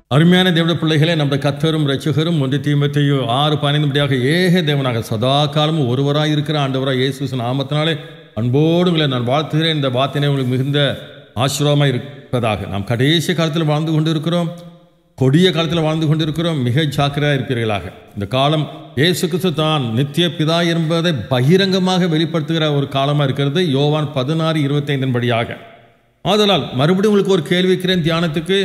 அருமையான தேவட பிள்ளைகளே நம்முடைய கத்தரும் ரட்சகரும் ஒன்று தீமத்தையும் ஆறு பதினைந்துபடியாக ஏக தேவனாக சதா காலமும் ஒருவராய் இருக்கிற ஆண்டவராக இயேசு நாமத்தினாலே அன்போடு உங்களை நான் வாழ்த்துகிறேன் இந்த வார்த்தையை உங்களுக்கு மிகுந்த ஆசீர்வாதமாக இருப்பதாக நாம் கடைசி காலத்தில் வாழ்ந்து கொண்டு இருக்கிறோம் கொடிய காலத்தில் வாழ்ந்து கொண்டிருக்கிறோம் மிக ஜாக்கிரதையாக இருப்பீர்களாக இந்த காலம் இயேசு கிறிஸ்து தான் நித்திய பிதா என்பதை பகிரங்கமாக வெளிப்படுத்துகிற ஒரு காலமாக இருக்கிறது யோவான் பதினாறு இருபத்தைந்தின் படியாக ஆதலால் மறுபடியும் உங்களுக்கு ஒரு கேள்வி வைக்கிறேன் தியானத்துக்கு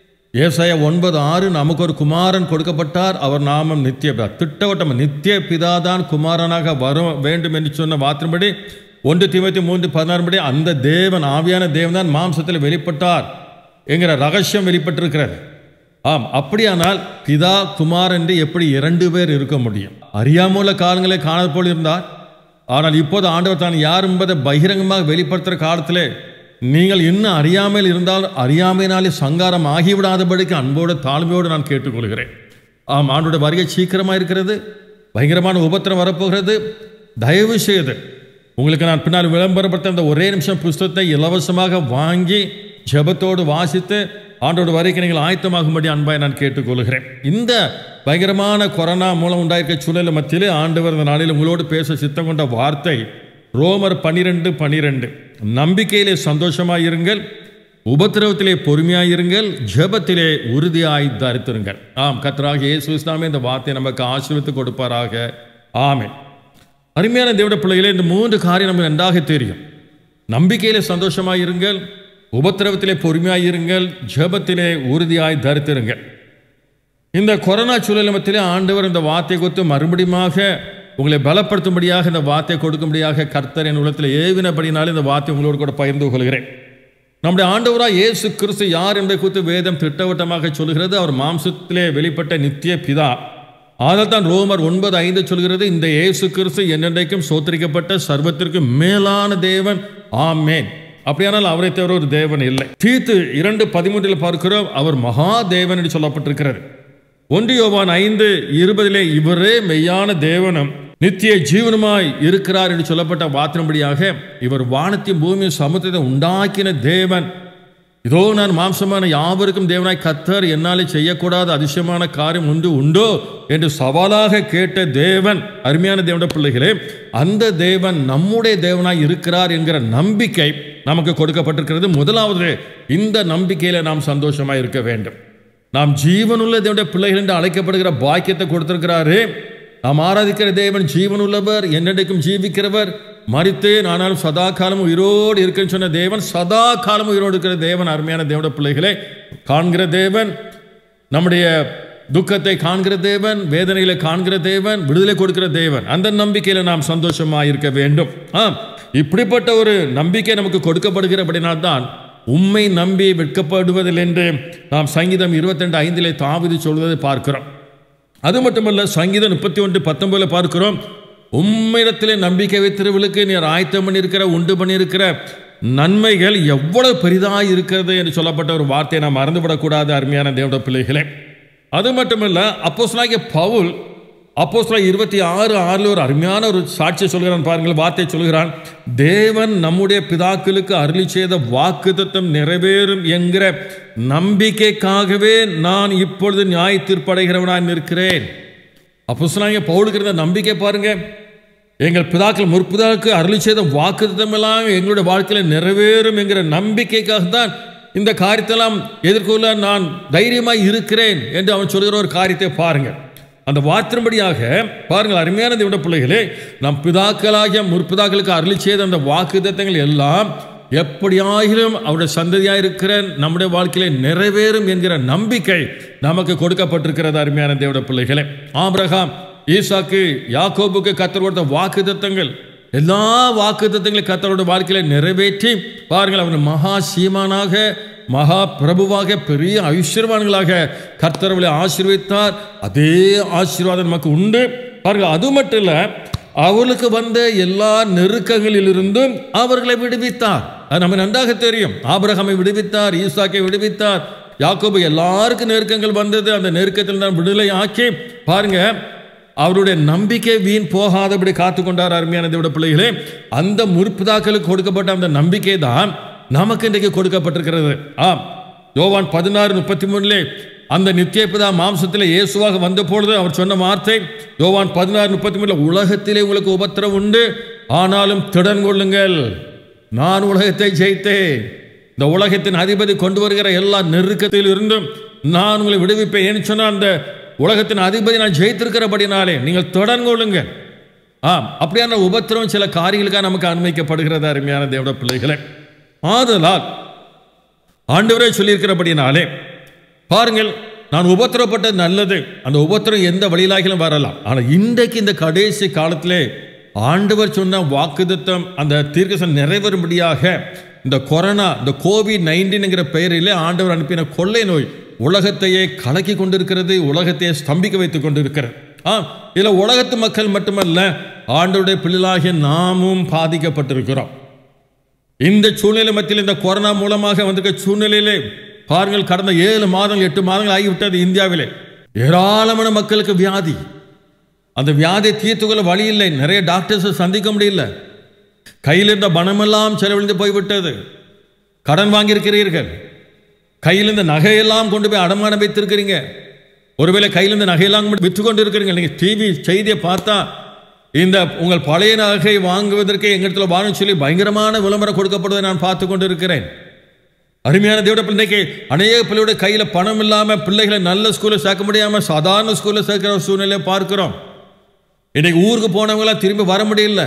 ஏசாயா ஒன்பது ஆறு நமக்கு ஒரு குமாரன் கொடுக்கப்பட்டார் அவர் நாமம் நித்திய பிதா திட்டவட்டம் நித்திய பிதாதான் குமாரனாக வர வேண்டும் என்று சொன்ன வார்த்தைப்படி ஒன்று தீமத்தி மூன்று பதினாறு படி அந்த தேவன் ஆவியான தேவன் தான் மாம்சத்தில் வெளிப்பட்டார் என்கிற ரகசியம் வெளிப்பட்டிருக்கிறது ஆம் அப்படியானால் பிதா குமார் என்று எப்படி இரண்டு பேர் இருக்க முடியும் அறியாமுள்ள காலங்களே காணது போல் இருந்தார் ஆனால் இப்போது ஆண்டவர் தான் யார் என்பதை பகிரங்கமாக வெளிப்படுத்துகிற காலத்திலே நீங்கள் இன்னும் அறியாமல் இருந்தால் அறியாமையினாலே சங்காரம் ஆகிவிடாதபடிக்கு அன்போடு தாழ்மையோடு நான் கேட்டுக்கொள்கிறேன் ஆம் ஆண்டோட வருகை சீக்கிரமாக இருக்கிறது பயங்கரமான உபத்திரம் வரப்போகிறது தயவு செய்து உங்களுக்கு நான் பின்னால் விளம்பரப்படுத்த அந்த ஒரே நிமிஷம் புஸ்தகத்தை இலவசமாக வாங்கி ஜெபத்தோடு வாசித்து ஆண்டோட வரைக்கும் நீங்கள் ஆயத்தமாகும்படி அன்பாய் நான் கேட்டுக்கொள்கிறேன் இந்த பயங்கரமான கொரோனா மூலம் உண்டாயிருக்க சூழல் மத்தியிலே ஆண்டவர் இந்த நாளில் உங்களோடு பேச சித்தம் கொண்ட வார்த்தை ரோமர் பனிரெண்டு பனிரெண்டு நம்பிக்கையிலே சந்தோஷமாய் இருங்கள் உபத்திரவத்திலே பொறுமையாயிருங்கள் ஜெபத்திலே உறுதியாய் தரித்திருங்கள் ஆம் கத்தராக இயேசு இஸ்லாமே இந்த வார்த்தையை நமக்கு ஆசீர்வித்து கொடுப்பாராக ஆமே அருமையான தேவட பிள்ளைகளே இந்த மூன்று காரியம் நமக்கு நன்றாக தெரியும் நம்பிக்கையிலே சந்தோஷமாய் இருங்கள் உபத்திரவத்திலே பொறுமையாய் இருங்கள் ஜெபத்திலே உறுதியாய் தரித்திருங்கள் இந்த கொரோனா சூழல் மத்தியிலே ஆண்டவர் இந்த வார்த்தை கொடுத்து மறுபடியுமாக உங்களை பலப்படுத்தும்படியாக இந்த வார்த்தை கொடுக்கும்படியாக கர்த்தர் என் உள்ளத்தில் ஏவினபடினாலே இந்த வார்த்தை உங்களோடு கூட பகிர்ந்து கொள்கிறேன் நம்முடைய ஆண்டவராக இயேசு கிறிஸ்து யார் என்பதை குறித்து வேதம் திட்டவட்டமாக சொல்கிறது அவர் மாம்சத்திலே வெளிப்பட்ட நித்திய பிதா ஆனால் தான் ரோமர் ஒன்பது ஐந்து சொல்கிறது இந்த இயேசு கிறிஸ்து என்னென்றைக்கும் சோத்தரிக்கப்பட்ட சர்வத்திற்கு மேலான தேவன் ஆமேன் அப்படியானால் அவரை தவிர ஒரு தேவன் இல்லை தீத்து இரண்டு பதிமூன்றில் பார்க்கிறோம் அவர் மகா தேவன் என்று சொல்லப்பட்டிருக்கிறது ஒன்று யோவான் ஐந்து இருபதிலே இவரே மெய்யான தேவனும் நித்திய ஜீவனுமாய் இருக்கிறார் என்று சொல்லப்பட்ட வாத்தினபடியாக இவர் வானத்தையும் பூமியும் சமுத்திரத்தை உண்டாக்கின தேவன் இதோ நான் மாம்சமான யாவருக்கும் தேவனாய் கத்தர் என்னாலே செய்யக்கூடாத அதிசயமான காரியம் உண்டு உண்டோ என்று சவாலாக கேட்ட தேவன் அருமையான தேவன பிள்ளைகளே அந்த தேவன் நம்முடைய தேவனாய் இருக்கிறார் என்கிற நம்பிக்கை நமக்கு கொடுக்கப்பட்டிருக்கிறது முதலாவது இந்த நம்பிக்கையில நாம் சந்தோஷமாக இருக்க வேண்டும் நாம் ஜீவனுள்ள தேவனுடைய பிள்ளைகள் என்று அழைக்கப்படுகிற பாக்கியத்தை கொடுத்திருக்கிறாரு நாம் ஆராதிக்கிற தேவன் ஜீவனுள்ளவர் என்னென்றைக்கும் ஜீவிக்கிறவர் மறித்தேன் ஆனாலும் சதா காலம் உயிரோடு இருக்குன்னு சொன்ன தேவன் சதா காலம் உயிரோடு இருக்கிற தேவன் அருமையான தேவனுடைய பிள்ளைகளே காண்கிற தேவன் நம்முடைய துக்கத்தை காண்கிற தேவன் வேதனைகளை காண்கிற தேவன் விடுதலை கொடுக்கிற தேவன் அந்த நம்பிக்கையில நாம் சந்தோஷமாக இருக்க வேண்டும் ஆம் இப்படிப்பட்ட ஒரு நம்பிக்கை நமக்கு கொடுக்கப்படுகிறபடினால்தான் உண்மை நம்பி வெட்கப்படுவதில் என்று நாம் சங்கீதம் இருபத்தி ரெண்டு ஐந்திலே தாவிதி சொல்வதை பார்க்கிறோம் அது மட்டுமல்ல சங்கீதம் முப்பத்தி ஒன்று பத்தொன்பதுல பார்க்கிறோம் உம்மிடத்திலே நம்பிக்கை வைத்திருவளுக்கு நீர் ஆயத்தம் பண்ணியிருக்கிற உண்டு பண்ணியிருக்கிற நன்மைகள் எவ்வளவு பெரிதாக இருக்கிறது என்று சொல்லப்பட்ட ஒரு வார்த்தையை நாம் மறந்துவிடக்கூடாது அருமையான தேவட பிள்ளைகளே அது மட்டுமல்ல அப்போ பவுல் அப்போ இருபத்தி ஆறு ஆறில் ஒரு அருமையான ஒரு சாட்சியை சொல்கிறான் பாருங்கள் வார்த்தை சொல்கிறான் தேவன் நம்முடைய பிதாக்களுக்கு அருளி செய்த வாக்குத்தத்தம் நிறைவேறும் என்கிற நம்பிக்கைக்காகவே நான் இப்பொழுது நியாய தீர்ப்படைகிறவனாய் நிற்கிறேன் அப்போ சொன்னாங்க பவுலுக்கு இருந்த நம்பிக்கை பாருங்க எங்கள் பிதாக்கள் முற்பிதாவுக்கு அருளி செய்த வாக்குத்தத்தம் எல்லாம் எங்களுடைய வாழ்க்கையில் நிறைவேறும் என்கிற நம்பிக்கைக்காக தான் இந்த காரியத்தெல்லாம் எதிர்கொள்ள நான் தைரியமாய் இருக்கிறேன் என்று அவன் சொல்கிற ஒரு காரியத்தை பாருங்கள் அந்த வார்த்தையின்படியாக பாருங்கள் அருமையான தேவட பிள்ளைகளே நம் பிதாக்களாகிய முற்பிதாக்களுக்கு அருளி செய்த அந்த வாக்குத்தத்தங்கள் எல்லாம் எப்படியாகிலும் அவருடைய சந்ததியாக இருக்கிற நம்முடைய வாழ்க்கையில நிறைவேறும் என்கிற நம்பிக்கை நமக்கு கொடுக்கப்பட்டிருக்கிறது அருமையான தேவட பிள்ளைகளே ஆபிரகாம் ஈசாக்கு யாக்கோபுக்கு கத்தர் கொடுத்த வாக்கு தத்தங்கள் எல்லா வாக்கு தத்தங்களையும் கத்தரோட வாழ்க்கையில நிறைவேற்றி பாருங்கள் அவன் மகா சீமானாக மகா பிரபுவாக பெரிய ஐஸ்வர்வான்களாக கர்த்தரவளை ஆசீர்வதித்தார் அதே ஆசீர்வாதம் நமக்கு உண்டு பாருங்கள் அது மட்டும் இல்லை அவர்களுக்கு வந்த எல்லா நெருக்கங்களிலிருந்தும் அவர்களை விடுவித்தார் அது நம்ம நன்றாக தெரியும் ஆபிரகாமை விடுவித்தார் ஈசாக்கை விடுவித்தார் யாக்கோபு எல்லாருக்கும் நெருக்கங்கள் வந்தது அந்த நெருக்கத்தில் தான் விடுதலை ஆக்கி பாருங்க அவருடைய நம்பிக்கை வீண் போகாதபடி காத்து கொண்டார் அருமையான தேவட பிள்ளைகளே அந்த முற்பிதாக்களுக்கு கொடுக்கப்பட்ட அந்த நம்பிக்கை தான் நமக்கு இன்றைக்கு கொடுக்கப்பட்டிருக்கிறது ஆம் யோவான் பதினாறு முப்பத்தி மூணுலே அந்த நித்திய பிதா மாம்சத்தில் இயேசுவாக வந்த பொழுது அவர் சொன்ன வார்த்தை யோவான் பதினாறு முப்பத்தி மூணுல உலகத்திலே உங்களுக்கு உபத்திரம் உண்டு ஆனாலும் திடன் கொள்ளுங்கள் நான் உலகத்தை ஜெயித்தேன் இந்த உலகத்தின் அதிபதி கொண்டு வருகிற எல்லா நெருக்கத்தில் இருந்தும் நான் உங்களை விடுவிப்பேன் ஏன்னு சொன்னால் அந்த உலகத்தின் அதிபதி நான் ஜெயித்திருக்கிறபடினாலே நீங்கள் திடன் கொள்ளுங்கள் ஆம் அப்படியான உபத்திரம் சில காரியங்களுக்காக நமக்கு அனுமதிக்கப்படுகிறது அருமையான தேவட பிள்ளைகளே ஆதலால் ஆண்டவரே சொல்லியிருக்கிறபடினாலே பாருங்கள் நான் உபத்திரப்பட்டது நல்லது அந்த உபத்திரம் எந்த வழியிலாகிலும் வரலாம் ஆனால் இன்றைக்கு இந்த கடைசி காலத்திலே ஆண்டவர் சொன்ன வாக்குத்தத்தம் அந்த தீர்க்கசம் நிறைவேறும்படியாக இந்த கொரோனா இந்த கோவிட் நைன்டீன்ங்கிற பெயரிலே ஆண்டவர் அனுப்பின கொள்ளை நோய் உலகத்தையே கலக்கி கொண்டிருக்கிறது உலகத்தையே ஸ்தம்பிக்க வைத்துக் கொண்டிருக்கிறது ஆ இதில் உலகத்து மக்கள் மட்டுமல்ல ஆண்டவருடைய பிள்ளைகளாகிய நாமும் பாதிக்கப்பட்டிருக்கிறோம் இந்த சூழ்நிலை மத்தியில் இந்த கொரோனா மூலமாக வந்திருக்க சூழ்நிலையிலே பாருங்கள் கடந்த ஏழு மாதங்கள் எட்டு மாதங்கள் ஆகிவிட்டது இந்தியாவிலே ஏராளமான மக்களுக்கு வியாதி அந்த வியாதியை தீர்த்துக்கொள்ள வழி இல்லை நிறைய டாக்டர்ஸை சந்திக்க முடியல கையில் இருந்த பணமெல்லாம் செலவழிந்து போய்விட்டது கடன் வாங்கியிருக்கிறீர்கள் கையில் இருந்த நகையெல்லாம் கொண்டு போய் அடமானம் வைத்திருக்கிறீங்க ஒருவேளை கையில் இருந்த நகையெல்லாம் விற்று கொண்டு இருக்கிறீங்க நீங்கள் டிவி செய்தியை பார்த்தா இந்த உங்கள் பழைய நகை வாங்குவதற்கு எங்களிடத்தில் வாங்க சொல்லி பயங்கரமான விளம்பரம் கொடுக்கப்படுவதை நான் பார்த்து கொண்டு இருக்கிறேன் அருமையான தேவட பிள்ளைக்கு அநேக பிள்ளையோட கையில் பணம் இல்லாமல் பிள்ளைகளை நல்ல ஸ்கூலில் சேர்க்க முடியாமல் சாதாரண ஸ்கூலில் சேர்க்கிற சூழ்நிலையை பார்க்கிறோம் இன்னைக்கு ஊருக்கு போனவங்களாம் திரும்பி வர முடியல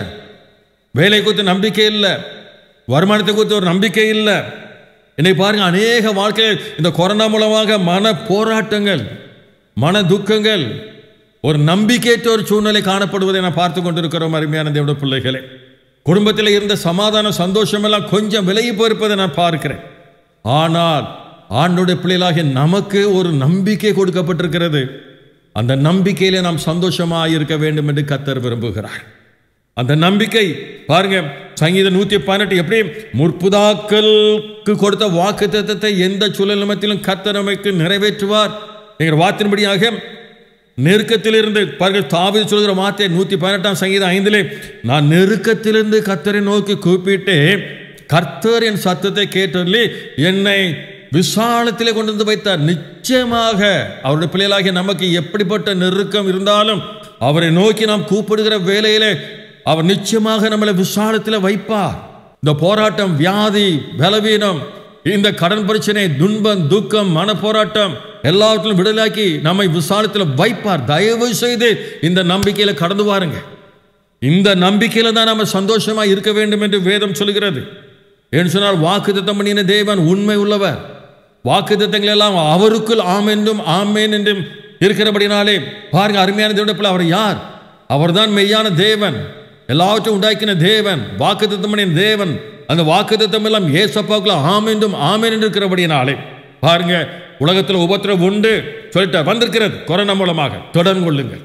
வேலை குறித்து நம்பிக்கை இல்லை வருமானத்தை குறித்து ஒரு நம்பிக்கை இல்லை இன்னைக்கு பாருங்க அநேக வாழ்க்கையில் இந்த கொரோனா மூலமாக மன போராட்டங்கள் மன துக்கங்கள் ஒரு நம்பிக்கையற்ற ஒரு சூழ்நிலை காணப்படுவதை நான் பார்த்து கொண்டிருக்கிறோம் அருமையான தேவட பிள்ளைகளே குடும்பத்தில் இருந்த சமாதான சந்தோஷம் எல்லாம் கொஞ்சம் விலகி போயிருப்பதை நான் பார்க்கிறேன் ஆனால் ஆண்டுடைய பிள்ளைகளாகிய நமக்கு ஒரு நம்பிக்கை கொடுக்கப்பட்டிருக்கிறது அந்த நம்பிக்கையிலே நாம் சந்தோஷமாக இருக்க வேண்டும் என்று கத்தர் விரும்புகிறார் அந்த நம்பிக்கை பாருங்க சங்கீதம் நூத்தி பதினெட்டு எப்படி முற்புதாக்களுக்கு கொடுத்த வாக்கு தத்தத்தை எந்த சூழல் நிமித்திலும் கத்தர் நமக்கு நிறைவேற்றுவார் என்கிற வார்த்தையின்படியாக நெருக்கத்திலிருந்து பாருங்கள் தாவி சொல்கிற வார்த்தை நூத்தி பதினெட்டாம் சங்கீதம் ஐந்திலே நான் நெருக்கத்திலிருந்து கத்தரை நோக்கி கூப்பிட்டு கர்த்தர் என் சத்தத்தை கேட்டதிலே என்னை விசாலத்திலே கொண்டு வந்து வைத்தார் நிச்சயமாக அவருடைய பிள்ளைகளாகிய நமக்கு எப்படிப்பட்ட நெருக்கம் இருந்தாலும் அவரை நோக்கி நாம் கூப்பிடுகிற வேலையிலே அவர் நிச்சயமாக நம்மளை விசாலத்தில் வைப்பார் இந்த போராட்டம் வியாதி பலவீனம் இந்த கடன் பிரச்சனை துன்பம் துக்கம் மன போராட்டம் எல்லாவற்றிலும் விடுதலாக்கி நம்மை விசாலத்தில் வைப்பார் தயவு செய்து இந்த நம்பிக்கையில கடந்து வாருங்க இந்த நம்பிக்கையில தான் நம்ம சந்தோஷமா இருக்க வேண்டும் என்று வேதம் சொல்கிறது என்று சொன்னால் வாக்குத்தத்தம் பண்ணின தேவன் உண்மை உள்ளவர் வாக்குத்தத்தங்கள் எல்லாம் அவருக்குள் ஆம் என்றும் ஆமேன் என்றும் இருக்கிறபடினாலே பாருங்க அருமையான தேவன் அவர் யார் அவர்தான் மெய்யான தேவன் எல்லாவற்றையும் உண்டாக்கின தேவன் வாக்குத்தத்தம் பண்ணின தேவன் அந்த வாக்குத்தத்தம் எல்லாம் ஏசப்பாவுக்குள்ள ஆம் என்றும் ஆமேன் என்று இருக்கிறபடினாலே பாருங்க உலகத்தில் உபத்திரம் உண்டு சொல்லிட்டு வந்திருக்கிறது கொரோனா மூலமாக தொடர்ந்து கொள்ளுங்கள்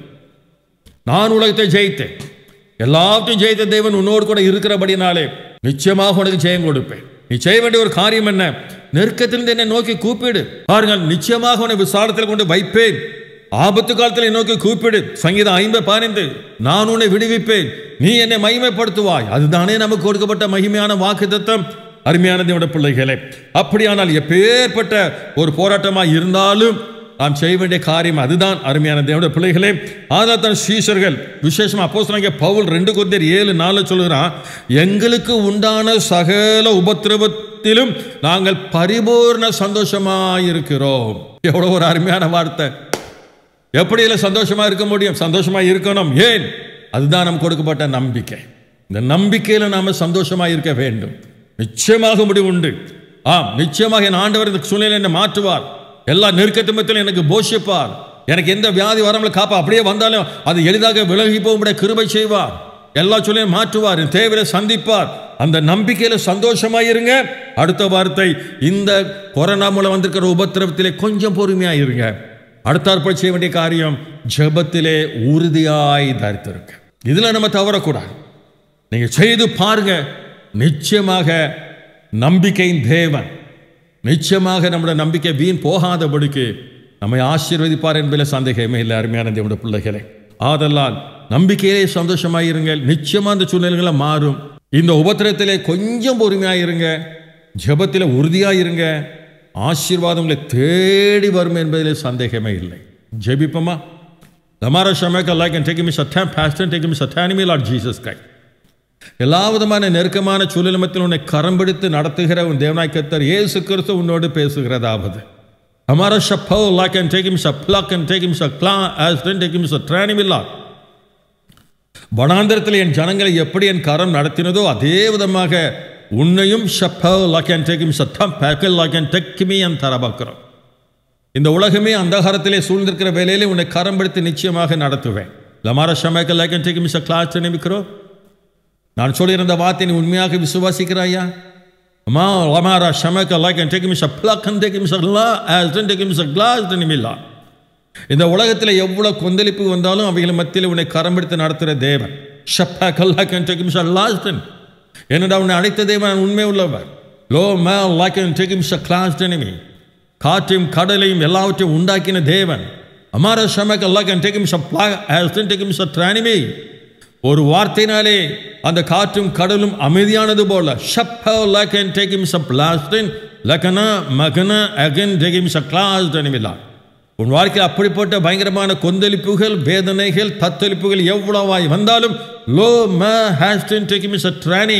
நான் உலகத்தை ஜெயித்தேன் எல்லாத்தையும் ஜெயித்த தேவன் உன்னோடு கூட இருக்கிறபடினாலே நிச்சயமாக உனக்கு ஜெயம் கொடுப்பேன் நீ செய்ய வேண்டிய ஒரு காரியம் என்ன நெருக்கத்திலிருந்து என்னை நோக்கி கூப்பிடு பாருங்கள் நிச்சயமாக உன்னை விசாலத்தில் கொண்டு வைப்பேன் ஆபத்து காலத்தில் நோக்கி கூப்பிடு சங்கீதம் ஐம்பது பதினைந்து நான் உன்னை விடுவிப்பேன் நீ என்னை மகிமைப்படுத்துவாய் அதுதானே நமக்கு கொடுக்கப்பட்ட மகிமையான வாக்கு தத்தம் அருமையான தேவட பிள்ளைகளே அப்படியானால் எப்பேற்பட்ட ஒரு போராட்டமாக இருந்தாலும் நாம் செய்ய வேண்டிய காரியம் அதுதான் அருமையான தேவட பிள்ளைகளே ஆதாத்தன் சீஷர்கள் விசேஷமா அப்போ சொன்னாங்க பவுல் ரெண்டு கொந்தர் ஏழு நாலு சொல்லுகிறான் எங்களுக்கு உண்டான சகல உபத்திரவத்திலும் நாங்கள் பரிபூர்ண சந்தோஷமாயிருக்கிறோம் எவ்வளோ ஒரு அருமையான வார்த்தை எப்படி இல்லை சந்தோஷமா இருக்க முடியும் சந்தோஷமா இருக்கணும் ஏன் அதுதான் நமக்கு கொடுக்கப்பட்ட நம்பிக்கை இந்த நம்பிக்கையில நாம சந்தோஷமா இருக்க வேண்டும் நிச்சயமாக முடிவு உண்டு ஆம் நிச்சயமாக என் ஆண்டவர் இந்த சூழ்நிலை என்னை மாற்றுவார் எல்லா நெருக்கத்துமத்திலும் எனக்கு போஷிப்பார் எனக்கு எந்த வியாதி வராமல் காப்பா அப்படியே வந்தாலும் அது எளிதாக விலகி போகும்படிய கிருபை செய்வார் எல்லா சூழ்நிலையும் மாற்றுவார் என் தேவையை சந்திப்பார் அந்த நம்பிக்கையில சந்தோஷமா இருங்க அடுத்த வார்த்தை இந்த கொரோனா மூலம் வந்திருக்கிற உபத்திரவத்திலே கொஞ்சம் பொறுமையா இருங்க அடுத்தாற்போல் செய்ய வேண்டிய காரியம் ஜெபத்திலே உறுதியாய் தரித்திருக்க இதுல நம்ம தவறக்கூடாது நீங்க செய்து பாருங்க நிச்சயமாக நம்பிக்கையின் தேவன் நிச்சயமாக நம்முடைய நம்பிக்கை வீண் போகாதபடிக்கு நம்மை ஆசீர்வதிப்பார் என்பதில் சந்தேகமே இல்லை அருமையான தேவனுடைய பிள்ளைகளே ஆதலால் நம்பிக்கையிலே சந்தோஷமாயிருங்கள் நிச்சயமா அந்த சூழ்நிலைகளை மாறும் இந்த உபத்திரத்திலே கொஞ்சம் பொறுமையாயிருங்க ஜெபத்தில் உறுதியாயிருங்க ஆசீர்வாதம் உங்களை தேடி வரும் என்பதிலே சந்தேகமே இல்லை ஜெபிப்போமா லமாரா ஷமேக் அல்லா கேன் டேக் மிஸ் அட்டாம் பாஸ்டன் டேக் மிஸ் அட்டானிமி லார்ட் ஜீசஸ் கை எல்லா விதமான நெருக்கமான சூழலமத்தில் உன்னை கரம் பிடித்து நடத்துகிற உன் தேவனாய் கர்த்தர் இயேசு கிறிஸ்து உன்னோடு பேசுகிறதாவது हमारा शपो ला कैन टेक हिम प्लक एंड टेक हिम क्ला as then take him training will வனாந்திரத்தில் என் ஜனங்களை எப்படி என் கரம் நடத்தினதோ அதே விதமாக உன்னையும் ஷப்போ லாக்கேன் டேக்கிம் சத்தம் பேக்கல் லாக்கேன் டெக்கிமி என் தரபாக்கிறோம் இந்த உலகமே அந்தகாரத்திலே சூழ்ந்திருக்கிற வேலையிலே உன்னை கரம் பிடித்து நிச்சயமாக நடத்துவேன் லமார ஷமேக்கல் லாக்கேன் டேக்கிம் ச கிளாஸ் நிமிக்கிறோம் நான் சொல்லியிருந்த வார்த்தை நீ உண்மையாக விசுவாசிக்கிறாயா அம்மா லமாரா ஷமேக்கல் லாக்கேன் டேக்கிம் ச பிளக்கன் டேக்கிம் ச லா as then டேக்கிம் ச கிளாஸ் நிமில்லா இந்த உலகத்தில் எவ்வளவு கொந்தளிப்பு வந்தாலும் அவைகள் மத்தியில் உன்னை கரம் பிடித்து நடத்துகிற தேவன் ஷப்பா கல்லா கேன் டேக் மிஸ் லாஸ்டன் என்னடா உன்னை அழைத்த தேவன் உண்மை உள்ளவர் லோ மே லா கேன் டேக் மிஸ் கிளாஸ் enemy காற்றையும் கடலையும் எல்லாவற்றையும் உண்டாக்கின தேவன் அமார ஷமக் அல்லா கேன் டேக் மிஸ் ஹேஸ்டன் டேக் மிஸ் enemy ஒரு வார்த்தையினாலே அந்த காற்றும் கடலும் அமைதியானது போல ஷப்பா லா கேன் டேக் மிஸ் லாஸ்டன் லக்கனா மகனா அகன் டேக் மிஸ் கிளாஸ் enemy லா உன் வாழ்க்கையில் அப்படிப்பட்ட பயங்கரமான கொந்தளிப்புகள் வேதனைகள் தத்தளிப்புகள் எவ்வளவாய் வந்தாலும் லோ ம ஹேஸ்டன் டேக்கிமிஸ் ட்ரானி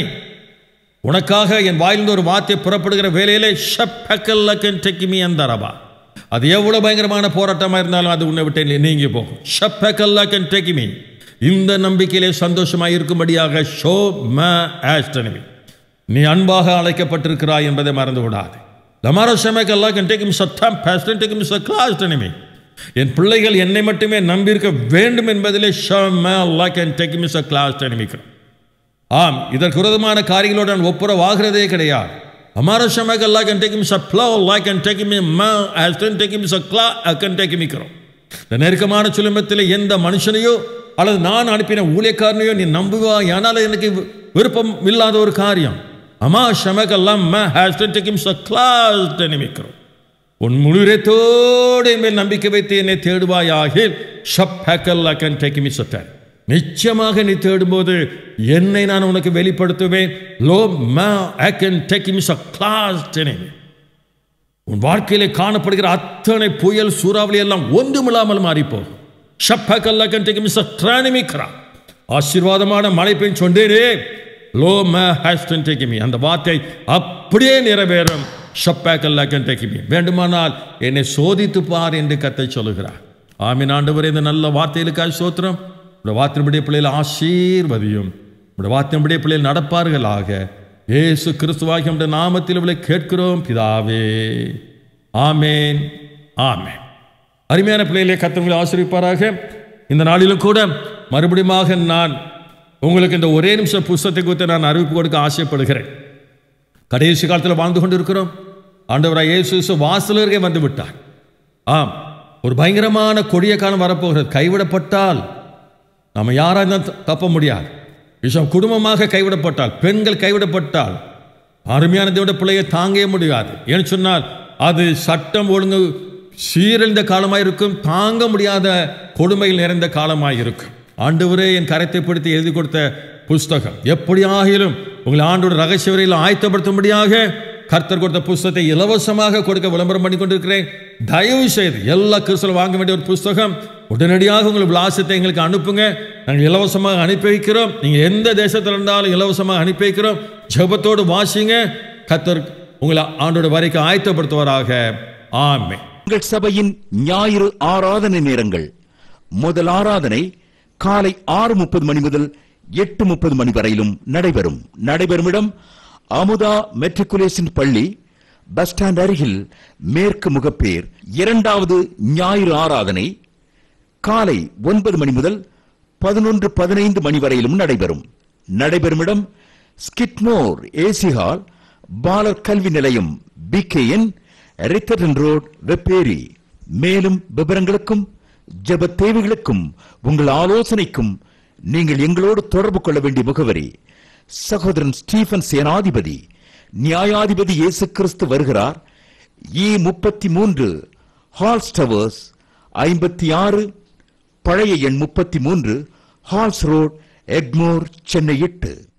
உனக்காக என் வாயிலிருந்து ஒரு வார்த்தை புறப்படுகிற வேலையிலே ஷப்பக்கல்லக்கன் டெக்கிமி அந்தரபா அது எவ்வளவு பயங்கரமான போராட்டமாக இருந்தாலும் அது உன்னை விட்டு நீங்கி போகும் ஷப்பக்கல்லக்கன் டெக்கிமி இந்த நம்பிக்கையிலே சந்தோஷமாக இருக்கும்படியாக ஷோ ம ஆஸ்டனமி நீ அன்பாக அழைக்கப்பட்டிருக்கிறாய் என்பதை மறந்து விடாது லமாரோ ஷமேக் அல்லா கேன் டேக் மிஸ் அட்டாம் பாஸ்டன் டேக் மிஸ் கிளாஸ் enemy என் பிள்ளைகள் என்னை மட்டுமே நம்பியிருக்க வேண்டும் என்பதிலே ஷம அல்லா கேன் டேக் மிஸ் கிளாஸ் enemy ஆம் இதற்கு விரோதமான காரியங்களோடு நான் ஒப்புரவாகிறதே கிடையாது அமார ஷமேக் அல்லா கேன் டேக் மிஸ் ப்ளோ அல்லா கேன் டேக் மி ம ஆஸ்டன் டேக் மிஸ் கிளா கேன் டேக் மிக்கிறோம் இந்த நெருக்கமான சுலமத்தில் எந்த மனுஷனையோ அல்லது நான் அனுப்பின ஊழியக்காரனையோ நீ நம்புவா ஆனால் எனக்கு விருப்பம் இல்லாத ஒரு காரியம் அம்மா ஷமகல்லாம் ஹேஸ்டன் டேக்கிம் சக்லாஸ் நிமிக்கிறோம் உன் முழுரத்தோடு என் மேல் நம்பிக்கை வைத்து என்னை தேடுவாயாக ஷப் ஹேக்கல் கேன் டேக் மி சொட்டார் நிச்சயமாக நீ தேடும்போது என்னை நான் உனக்கு வெளிப்படுத்துவேன் லோ மா ஐ கேன் டேக் மி சக்லாஸ் உன் வாழ்க்கையிலே காணப்படுகிற அத்தனை புயல் சூறாவளி எல்லாம் ஒன்றுமில்லாமல் மாறிப்போகும் ஷப் ஹேக்கல் கேன் டேக் மி சட்ரானிமிக்கிறா ஆசீர்வாதமான மழை பெய்யும் சொன்னேனே லோ ம ஹேஸ்டன் டேக்கிமி அந்த வார்த்தை அப்படியே நிறைவேறும் ஷப்பேக்கல்லா கேன் டேக்கிமி வேண்டுமானால் என்னை சோதித்து பார் என்று கத்தை சொல்லுகிறார் ஆமீன் ஆண்டவர் இந்த நல்ல வார்த்தைகளுக்காக சோத்திரம் உடைய வார்த்தையினுடைய பிள்ளைகள் ஆசீர்வதியும் உடைய வார்த்தையினுடைய பிள்ளைகள் நடப்பார்களாக ஏசு கிறிஸ்துவாகி நம்முடைய நாமத்தில் இவளை கேட்கிறோம் பிதாவே ஆமேன் ஆமேன் அருமையான பிள்ளைகளை கத்தவங்களை ஆசிரிப்பாராக இந்த நாளிலும் கூட மறுபடியும் நான் உங்களுக்கு இந்த ஒரே நிமிஷம் புஸ்தத்தை குறித்து நான் அறிவிப்பு கொடுக்க ஆசைப்படுகிறேன் கடைசி காலத்தில் வாழ்ந்து கொண்டிருக்கிறோம் ஆண்டவராக இயேசு வாசலருகே வந்து விட்டார் ஆம் ஒரு பயங்கரமான கொடிய காலம் வரப்போகிறது கைவிடப்பட்டால் நம்ம யாராக தப்ப முடியாது விஷம் குடும்பமாக கைவிடப்பட்டால் பெண்கள் கைவிடப்பட்டால் அருமையான தேவட பிள்ளையை தாங்கவே முடியாது ஏன்னு சொன்னால் அது சட்டம் ஒழுங்கு சீரழிந்த காலமாக இருக்கும் தாங்க முடியாத கொடுமையில் நிறைந்த காலமாக இருக்கும் ஆண்டவரே என் கரத்தை பிடித்து எழுதி கொடுத்த புஸ்தகம் எப்படி ஆகிலும் உங்களை ஆண்டோட ரகசிய வரையில் ஆயத்தப்படுத்தும்படியாக கர்த்தர் கொடுத்த புஸ்தகத்தை இலவசமாக கொடுக்க விளம்பரம் பண்ணி கொண்டிருக்கிறேன் தயவு செய்து எல்லா கிறிஸ்தவரும் வாங்க வேண்டிய ஒரு புஸ்தகம் உடனடியாக உங்கள் விலாசத்தை எங்களுக்கு அனுப்புங்க நாங்கள் இலவசமாக அனுப்பி வைக்கிறோம் நீங்கள் எந்த தேசத்தில் இருந்தாலும் இலவசமாக அனுப்பி வைக்கிறோம் ஜெபத்தோடு வாசிங்க கர்த்தர் உங்களை ஆண்டோட வரைக்கும் ஆயத்தப்படுத்துவாராக ஆமே உங்கள் சபையின் ஞாயிறு ஆராதனை நேரங்கள் முதல் ஆராதனை காலை ஆறு முப்பது மணி முதல் எட்டு முப்பது மணி வரையிலும் நடைபெறும் நடைபெறும் இடம் அமுதா மெட்ரிகுலேஷன் பள்ளி பஸ் ஸ்டாண்ட் அருகில் மேற்கு முகப்பேர் இரண்டாவது ஞாயிறு ஆராதனை காலை ஒன்பது மணி முதல் பதினொன்று பதினைந்து மணி வரையிலும் நடைபெறும் நடைபெறும் இடம் ஸ்கிட்மோர் ஏசி ஹால் பாலர் கல்வி நிலையம் P K N Ritherdon road Vepery மேலும் விவரங்களுக்கும் ஜெப தேவைகளுக்கும் உங்கள் ஆலோசனைக்கும் நீங்கள் எங்களோடு தொடர்பு கொள்ள வேண்டிய முகவரி சகோதரன் ஸ்டீபன் சேனாதிபதி நியாயாதிபதி இயேசு கிறிஸ்து வருகிறார் இ முப்பத்தி மூன்று ஹால்ஸ் டவர்ஸ் ஐம்பத்தி ஆறு பழைய எண் முப்பத்தி மூன்று ஹால்ஸ் ரோட் எக்மோர் சென்னை எட்டு